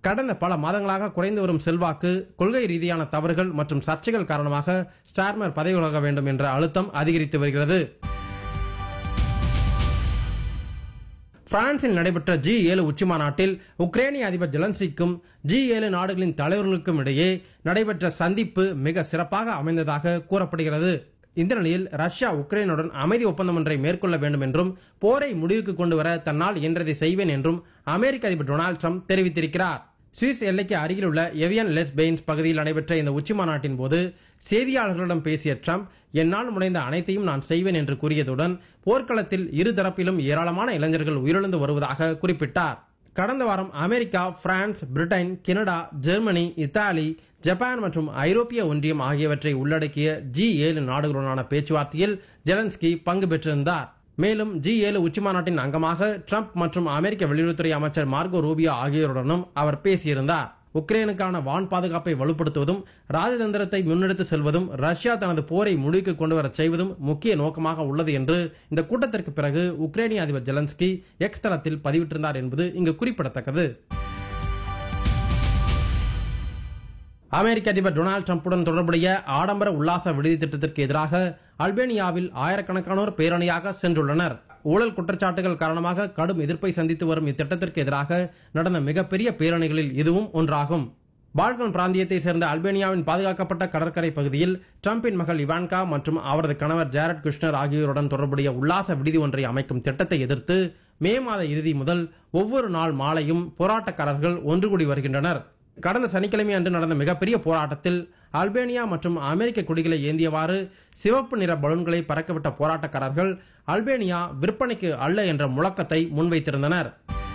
கடந்த பல மாதங்களாக குறைந்து வரும் செல்வாக்கு கொள்கை ரீதியான தவறுகள் மற்றும் சர்ச்சைகள் காரணமாக ஸ்டார்மர் பதவி விலக வேண்டும் என்ற அழுத்தம் அதிகரித்து வருகிறது பிரான்சில் நடைபெற்ற ஜி ஏழு உச்சி மாநாட்டில் உக்ரைனிய அதிபர் ஜெலன்ஸ்கிக்கும் ஜி ஏழு நாடுகளின் தலைவர்களுக்கும் இடையே நடைபெற்ற சந்திப்பு மிக சிறப்பாக அமைந்ததாக கூறப்படுகிறது இந்த நிலையில் ரஷ்யா உக்ரைனுடன் அமைதி ஒப்பந்தம் ஒன்றை மேற்கொள்ள வேண்டும் என்றும் போரை முடிவுக்கு கொண்டு வர தன்னால் இயன்றதை செய்வேன் என்றும் அமெரிக்க அதிபர் டொனால்டு ட்ரம்ப் தெரிவித்திருக்கிறார் சுவிஸ் எல்லைக்கு அருகில் உள்ள எவியன் லெஸ் பெயின்ஸ் பகுதியில் நடைபெற்ற இந்த உச்சி மாநாட்டின் போது செய்தியாளர்களிடம் பேசிய ட்ரம்ப் என்னால் முனைந்த அனைத்தையும் நான் செய்வேன் என்று கூறியதுடன் போர்க்களத்தில் இரு தரப்பிலும் ஏராளமான இளைஞர்கள் உயிரிழந்து வருவதாக குறிப்பிட்டார் கடந்த வாரம் America France Britain Canada Germany Italy Japan மற்றும் ஐரோப்பிய ஒன்றியம் ஆகியவற்றை உள்ளடக்கிய ஜி ஏழு நாடுகளுடனான பேச்சுவார்த்தையில் ஜெலன்ஸ்கி பங்கு பெற்றிருந்தார் மேலும் ஜி ஏழு உச்சிமாநாட்டின் அங்கமாக ட்ரம்ப் மற்றும் அமெரிக்க வெளியுறவுத்துறை அமைச்சர் மார்கோ ரூபியோ ஆகியோருடனும் அவர் பேசியிருந்தார் உக்ரைனுக்கான வான் பாதுகாப்பை வலுப்படுத்துவதும் ராஜதந்திரத்தை முன்னெடுத்து செல்வதும் ரஷ்யா தனது போரை முடிவுக்கு கொண்டு வரச் செய்வதும் முக்கிய நோக்கமாக உள்ளது என்று இந்த கூட்டத்திற்கு பிறகு உக்ரைனிய அதிபர் ஜெலன்ஸ்கி எக்ஸ் தளத்தில் பதிவிட்டிருந்தார் என்பது இங்கு குறிப்பிடத்தக்கது அமெரிக்க அதிபர் டொனால்டு ட்ரம்புடன் தொடர்புடைய ஆடம்பர உல்லாச விடுதி திட்டத்திற்கு எதிராக அல்பேனியாவில் ஆயிரக்கணக்கானோர் பேரணியாக சென்றுள்ளனர் ஊழல் குற்றச்சாட்டுகள் காரணமாக கடும் எதிர்ப்பை சந்தித்து வரும் இத்திட்டத்திற்கு எதிராக நடந்த மிகப்பெரிய பேரணிகளில் இதுவும் ஒன்றாகும் பால்கன் பிராந்தியத்தை சேர்ந்த அல்பேனியாவின் பாதுகாக்கப்பட்ட கடற்கரை பகுதியில் ட்ரம்பின் மகள் இவான்கா மற்றும் அவரது கணவர் ஜாரட் குஷ்னர் ஆகியோருடன் தொடர்புடைய உல்லாச விடுதி ஒன்றை அமைக்கும் திட்டத்தை எதிர்த்து மே மாத இறுதி முதல் ஒவ்வொரு நாள் மாலையும் போராட்டக்காரர்கள் ஒன்று கூடி வருகின்றனர் கடந்த சனிக்கிழமை அன்று நடந்த மிகப்பெரிய போராட்டத்தில் அல்பேனியா மற்றும் அமெரிக்க கொடிகளை ஏந்தியவாறு சிவப்பு நிற பலூன்களை பறக்கவிட்ட போராட்டக்காரர்கள் அல்பேனியா விற்பனைக்கு அல்ல என்ற முழக்கத்தை முன்வைத்திருந்தனர்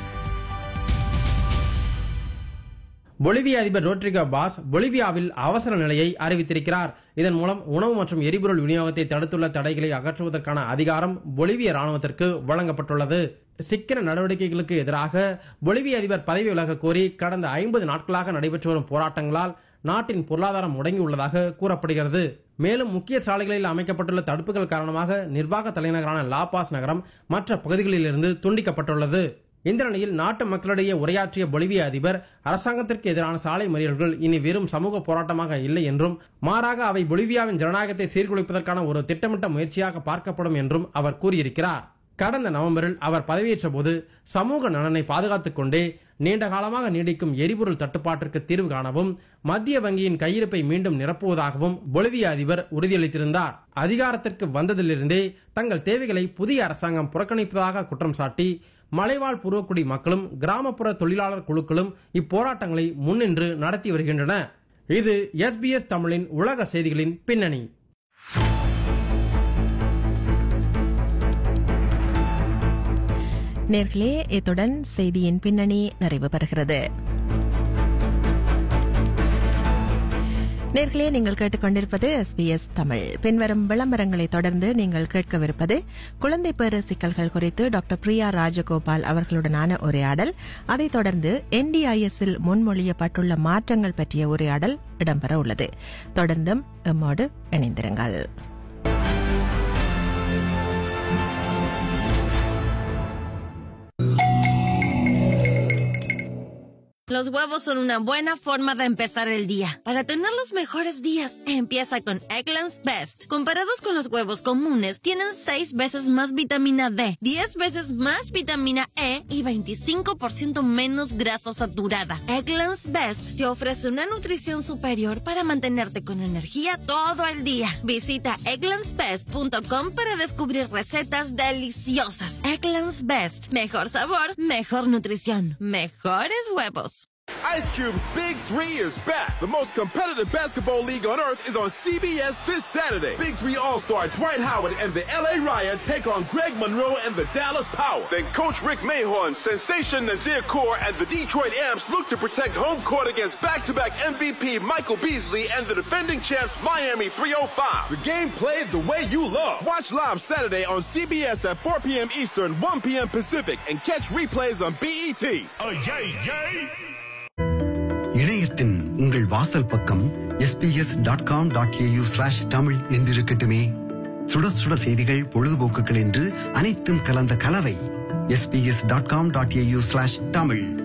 பொலிவிய அதிபர் ரோட்ரிகோ பாஸ் பொலிவியாவில் அவசர நிலையை அறிவித்திருக்கிறார் இதன் மூலம் உணவு மற்றும் எரிபொருள் விநியோகத்தை தடுத்துள்ள தடைகளை அகற்றுவதற்கான அதிகாரம் பொலிவிய ராணுவத்திற்கு வழங்கப்பட்டுள்ளது சிக்கன நடவடிக்கைகளுக்கு எதிராக பொலிவிய அதிபர் பதவி விலக கோரி கடந்த ஐம்பது நாட்களாக நடைபெற்று வரும் போராட்டங்களால் நாட்டின் பொருளாதாரம் முடங்கியுள்ளதாக கூறப்படுகிறது மேலும் முக்கிய சாலைகளில் அமைக்கப்பட்டுள்ள தடுப்புகள் காரணமாக நிர்வாக தலைநகரான லாபாஸ் நகரம் மற்ற பகுதிகளிலிருந்து துண்டிக்கப்பட்டுள்ளது இந்த நிலையில் நாட்டு மக்களிடையே உரையாற்றிய பொலிவிய அதிபர் அரசாங்கத்திற்கு எதிரான சாலை மறியல்கள் இனி வெறும் சமூக போராட்டமாக இல்லை என்றும் மாறாக அவை பொலிவியாவின் ஜனநாயகத்தை சீர்குலைப்பதற்கான ஒரு திட்டமிட்ட முயற்சியாக பார்க்கப்படும் என்றும் அவர் கூறியிருக்கிறார் கடந்த நவம்பரில் அவர் பதவியேற்ற போது சமூக நலனை பாதுகாத்துக் கொண்டே நீண்ட காலமாக நீடிக்கும் எரிபொருள் தட்டுப்பாட்டிற்கு தீர்வு காணவும் மத்திய வங்கியின் கையிருப்பை மீண்டும் நிரப்புவதாகவும் பொலிவிய அதிபர் உறுதியளித்திருந்தார் அதிகாரத்திற்கு வந்ததிலிருந்தே தங்கள் தேவைகளை புதிய அரசாங்கம் புறக்கணிப்பதாக குற்றம் சாட்டி மலைவாழ் பூர்வக்குடி மக்களும் கிராமப்புற தொழிலாளர் குழுக்களும் இப்போராட்டங்களை முன்னின்று நடத்தி வருகின்றன இது எஸ்பிஎஸ் தமிழின் உலக செய்திகளின் பின்னணி நேர்களே இத்துடன் செய்தியின் பின்னணி நிறைவு பெறுகிறது நேர்களே நீங்கள் கேட்டுக்கொண்டிருப்பது எஸ்பிஎஸ் தமிழ் பின்வரும் விளம்பரங்களை தொடர்ந்து நீங்கள் கேட்கவிருப்பது குழந்தை பேறு சிக்கல்கள் குறித்து டாக்டர் பிரியா ராஜகோபால் அவர்களுடனான உரையாடல் அதைத் தொடர்ந்து என்டிஐஎஸ்ஸில் முன்மொழியப்பட்டுள்ள மாற்றங்கள் பற்றிய உரையாடல் இடம்பெற உள்ளது தொடர்ந்தும் எம்மோடு இணைந்திருங்கள் Los huevos son una buena forma de empezar el día. Para tener los mejores días, empieza con Eggland's Best. Comparados con los huevos comunes, tienen 6 veces más vitamina D, 10 veces más vitamina E y 25% menos grasa saturada. Eggland's Best te ofrece una nutrición superior para mantenerte con energía todo el día. Visita egglandsbest.com para descubrir recetas deliciosas. Eggland's Best. Mejor sabor, mejor nutrición, mejores huevos. Ice Cube's Big Three is back. The most competitive basketball league on earth is on CBS this Saturday. Big Three All-Star Dwight Howard and the LA Riot take on Greg Monroe and the Dallas Power. Then Coach Rick Mahorn, Sensation Nazir Kaur, and the Detroit Amps look to protect home court against back-to-back MVP Michael Beasley and the defending champs Miami 305. The game played the way you love. Watch live Saturday on CBS at 4 p.m. Eastern, 1 p.m. Pacific, and catch replays on BET. Oh, yay, yay! இணையத்தின் உங்கள் வாசல் பக்கம் SBS dot com dot AU slash Tamil என்றிருக்கட்டுமே சுட சுட செய்திகள் பொழுதுபோக்குகள் என்று அனைத்தும் கலந்த கலவை SBS dot com dot AU slash Tamil